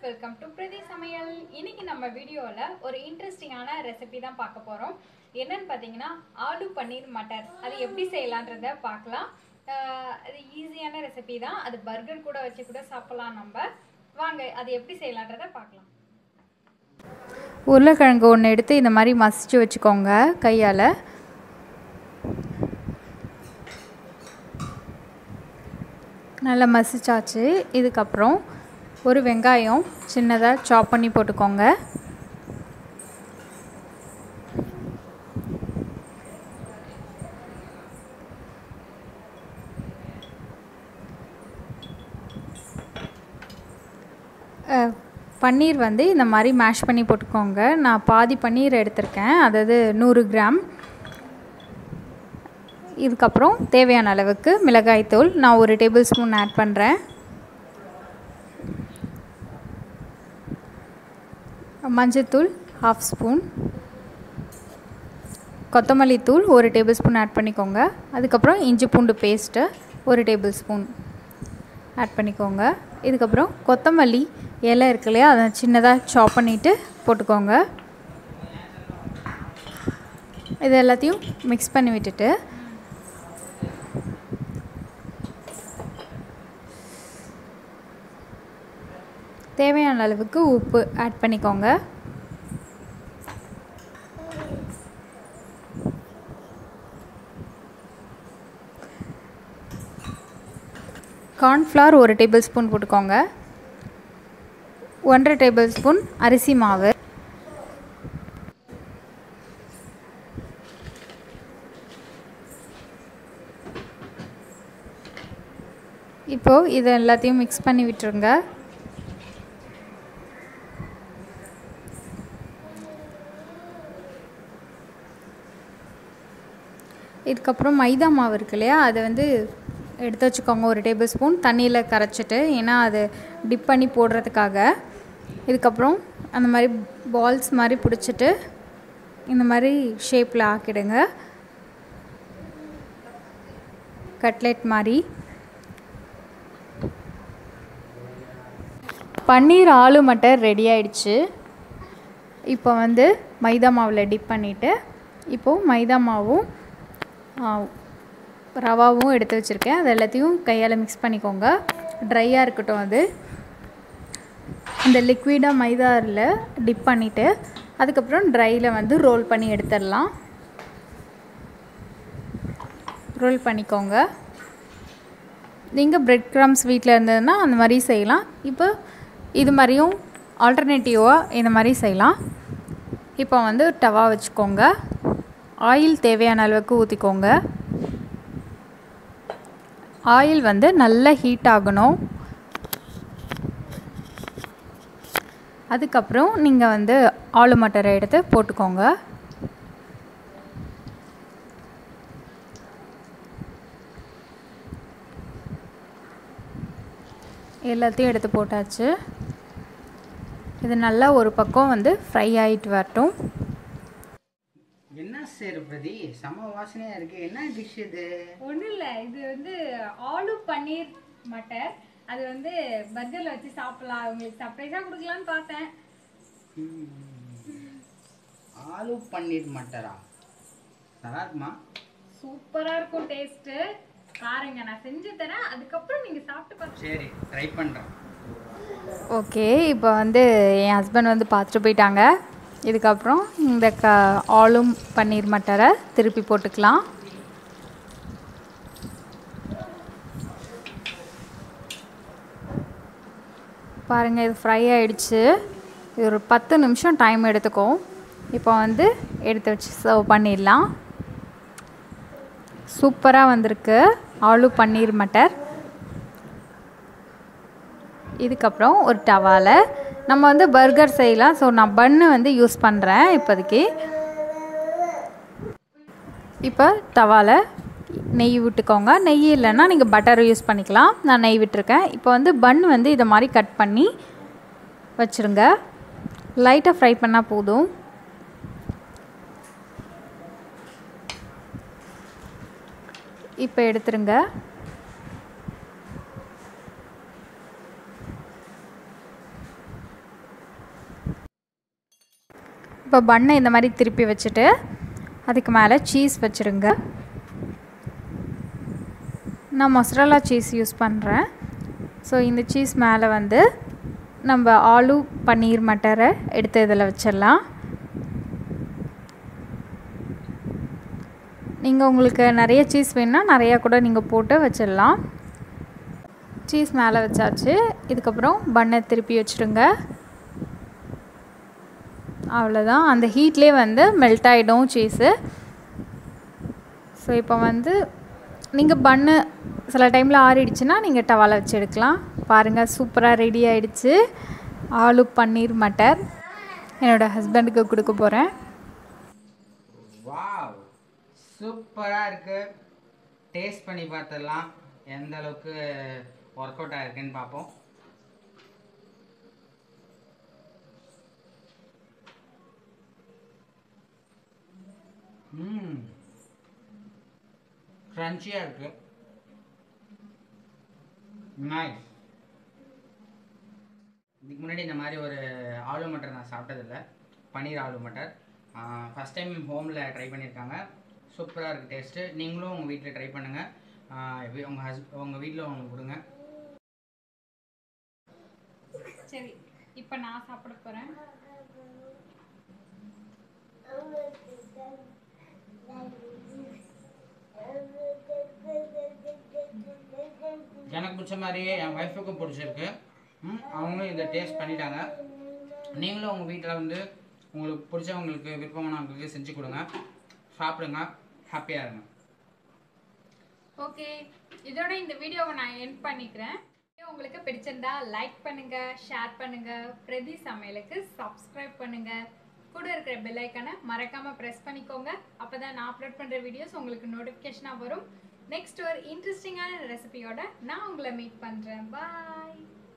Welcome to பிரதி சமையல் இன்னைக்கு நம்ம வீடியோவில் ஒரு இன்ட்ரெஸ்டிங்கான ரெசிபி தான் பார்க்க போகிறோம் என்னன்னு பார்த்தீங்கன்னா ஆலு பன்னீர் மட்டர் அது எப்படி செய்யலான்றத பார்க்கலாம் ஆஹ் அது ஈஸியான ரெசிபி தான் அது பர்கர் கூட வச்சு கூட சாப்பிடலாம் நம்ம வாங்க அது எப்படி செய்யலான்றத பார்க்கலாம் உருளைக்கிழங்கு ஒன்று எடுத்து இந்த மாதிரி மசிச்சு வச்சுக்கோங்க கையால் நல்லா மசிச்சாச்சு இதுக்கப்புறம் ஒரு வெங்காயம் சின்னதாக சாப் பண்ணி போட்டுக்கோங்க அஹ், பன்னீர் வந்து இந்த மாதிரி மேஷ் பண்ணி போட்டுக்கோங்க நான் பாதி பன்னீர் எடுத்திருக்கேன் அதாவது நூறு கிராம் இதுக்கப்புறம் தேவையான அளவுக்கு மிளகாய்த்தூள் நான் ஒரு டேபிள் ஸ்பூன் ஆட் பண்ணுறேன் மஞ்சத்தூள் ஹாஃப் ஸ்பூன் கொத்தமல்லி தூள் ஒரு டேபிள் ஸ்பூன் ஆட் பண்ணிக்கோங்க அதுக்கப்புறம் இஞ்சி பூண்டு பேஸ்ட்டு ஒரு டேபிள் ஸ்பூன் ஆட் பண்ணிக்கோங்க இதுக்கப்புறம் கொத்தமல்லி இலை இருக்கு இல்லையா அதை சின்னதாக சாப் பண்ணிவிட்டு போட்டுக்கோங்க இது எல்லாத்தையும் மிக்ஸ் பண்ணி விட்டுட்டு தேவையான அளவுக்கு உப்பு ஆட் பண்ணிக்கோங்க கார்ன்ஃப்ளவர் ஒரு டேபிள் ஸ்பூன் போட்டுக்கோங்க ஒன்றரை டேபிள் ஸ்பூன் அரிசி மாவு இப்போது இதை எல்லாத்தையும் மிக்ஸ் பண்ணி விட்டுருங்க இதுக்கப்புறம் மைதா மாவு இருக்கு இல்லையா அதை வந்து எடுத்து வச்சுக்கோங்க ஒரு டேபிள் ஸ்பூன் தண்ணியில் கரைச்சிட்டு ஏன்னா அது டிப் பண்ணி போடுறதுக்காக இதுக்கப்புறம் அந்த மாதிரி பால்ஸ் மாதிரி பிடிச்சிட்டு இந்த மாதிரி ஷேப்பில் ஆக்கிடுங்க கட்லெட் மாதிரி பன்னீர் ஆலு மட்டர் ரெடி ஆயிடுச்சு இப்போ வந்து மைதா மாவில் டிப் பண்ணிவிட்டு இப்போது மைதா மாவும் ஆ, ரவாவும் எடுத்து வச்சுருக்கேன் அது எல்லாத்தையும் கையால் மிக்ஸ் பண்ணிக்கோங்க ட்ரையாக இருக்கட்டும் அது இந்த லிக்விடாக மைதாவில் டிப் பண்ணிவிட்டு அதுக்கப்புறம் ட்ரையில் வந்து ரோல் பண்ணி எடுத்துடலாம் ரோல் பண்ணிக்கோங்க நீங்கள் பிரெட் க்ரம்ஸ் வீட்டில் இருந்ததுன்னா அந்த மாதிரி செய்யலாம் இப்போ இது மாதிரியும் ஆல்டர்னேட்டிவாக இந்த மாதிரி செய்யலாம் இப்போ வந்து டவா வச்சுக்கோங்க ஆயில் தேவையான அளவுக்கு ஊற்றிக்கோங்க ஆயில் வந்து நல்லா ஹீட் ஆகணும் அதுக்கப்புறம் நீங்கள் வந்து ஆலு மட்டரை எடுத்து போட்டுக்கோங்க எல்லாத்தையும் எடுத்து போட்டாச்சு இது நல்லா ஒரு பக்கம் வந்து ஃப்ரை ஆகிட்டு வரட்டும் என்ன சேருபதி செம வாசனையா இருக்கு என்ன டிஷ் இது ஒன்றும் இல்லை இது வந்து ஆலு பன்னீர் மட்டர் அது வந்து பர்கரில் வச்சு சாப்பிடலாம் உங்களுக்கு சர்ப்ரைஸாக கொடுக்கலான்னு பார்த்தேன் ம். ஆலு பன்னீர் மட்டரா நல்லா இருக்குமா சூப்பராக இருக்கும் டேஸ்ட்டு பாருங்க நான் செஞ்சு தரேன் அதுக்கப்புறம் நீங்கள் சாப்பிட்டு பார்த்து சரி ட்ரை பண்றேன் ஓகே இப்போ வந்து என் ஹஸ்பண்ட் வந்து பார்த்துட்டு போயிட்டாங்க இதுக்கப்புறம் இந்த க ஆலும் பன்னீர் மட்டரை திருப்பி போட்டுக்கலாம் பாருங்கள் இது ஃப்ரை ஆயிடுச்சு இது ஒரு பத்து நிமிஷம் டைம் எடுத்துக்கும் இப்போ வந்து எடுத்து வச்சு சர்வ் பண்ணிடலாம் சூப்பராக வந்திருக்கு ஆலு பன்னீர் மட்டர் இதுக்கப்புறம் ஒரு டவாவில் நம்ம வந்து பர்கர் செய்யலாம் ஸோ நான் பன்னு வந்து யூஸ் பண்ணுறேன் இப்போதைக்கு இப்போ தவாவில் நெய் விட்டுக்கோங்க நெய் இல்லைன்னா நீங்கள் பட்டர் யூஸ் பண்ணிக்கலாம் நான் நெய் விட்டுருக்கேன் இப்போ வந்து பன் வந்து இதை மாதிரி கட் பண்ணி வச்சுருங்க லைட்டாக ஃப்ரை பண்ணால் போதும் இப்போ எடுத்துருங்க இப்போ பண்ணை இந்த மாதிரி திருப்பி வச்சுட்டு அதுக்கு மேலே சீஸ் வச்சுருங்க நான் மொசரலா சீஸ் யூஸ் பண்ணுறேன் ஸோ இந்த சீஸ் மேலே வந்து நம்ம ஆலு பன்னீர் மட்டரை எடுத்து இதில் வச்சிடலாம் நீங்கள் உங்களுக்கு நிறைய சீஸ் வேணுன்னா நிறையா கூட நீங்கள் போட்டு வச்சிடலாம் சீஸ் மேலே வச்சாச்சு இதுக்கப்புறம் பண்ணை திருப்பி வச்சுருங்க அவ்வளோதான் அந்த ஹீட்லேயே வந்து மெல்ட் ஆகிடும் சீஸு ஸோ இப்போ வந்து நீங்கள் பண்ணு சில டைமில் ஆறிடுச்சுன்னா நீங்கள் டவால வச்சு எடுக்கலாம் பாருங்கள் சூப்பராக ரெடி ஆகிடுச்சு ஆலு பன்னீர் மட்டர் என்னோடய ஹஸ்பண்டுக்கு கொடுக்க போகிறேன் வாவ் சூப்பராக இருக்கு டேஸ்ட் பண்ணி பார்த்துடலாம் எந்த அளவுக்கு ஒர்க் அவுட் ஆயிருக்குன்னு பார்ப்போம் ம் க்ரன்ச்சியாக இருக்கு நைஸ் இதுக்கு முன்னாடி இந்த மாதிரி ஒரு ஆலு மட்டர் நான் சாப்பிட்டதில்ல பன்னீர் ஆலு மட்டர் ஃபஸ்ட் டைம் ஹோமில் ட்ரை பண்ணியிருக்காங்க சூப்பராக இருக்குது டேஸ்ட்டு நீங்களும் உங்கள் வீட்டில் ட்ரை பண்ணுங்கள் உங்கள் ஹஸ் உங்கள் வீட்டில் உங்களுக்கு கொடுங்க சரி இப்போ நான் சாப்பிட போகிறேன் எனக்கு பிடிச்ச மாதிரியே என் ஒய்ஃபுக்கும் பிடிச்சிருக்கு ம், அவங்களும் இதை டேஸ்ட் பண்ணிட்டாங்க நீங்களும் உங்கள் வீட்டில் வந்து உங்களுக்கு பிடிச்சவங்களுக்கு விருப்பமானவங்களுக்கு செஞ்சு கொடுங்க சாப்பிடுங்க ஹாப்பியாக இருங்க ஓகே இதோட இந்த வீடியோவை நான் எண்ட் பண்ணிக்கிறேன் வீடியோ உங்களுக்கு பிடிச்சிருந்தா லைக் பண்ணுங்க ஷேர் பண்ணுங்க பிரதி சமையலுக்கு சப்ஸ்கிரைப் பண்ணுங்க கூட இருக்கிற பெல் ஐக்கானை மறக்காம ப்ரெஸ் பண்ணிக்கோங்க அப்பதான் நான் அப்லோட் பண்ற வீடியோஸ் உங்களுக்கு நோட்டிஃபிகேஷனாக வரும் நெக்ஸ்ட் ஒரு இன்ட்ரெஸ்டிங்கான ரெசிபியோட நான் உங்களை மீட் பண்றேன் பாய்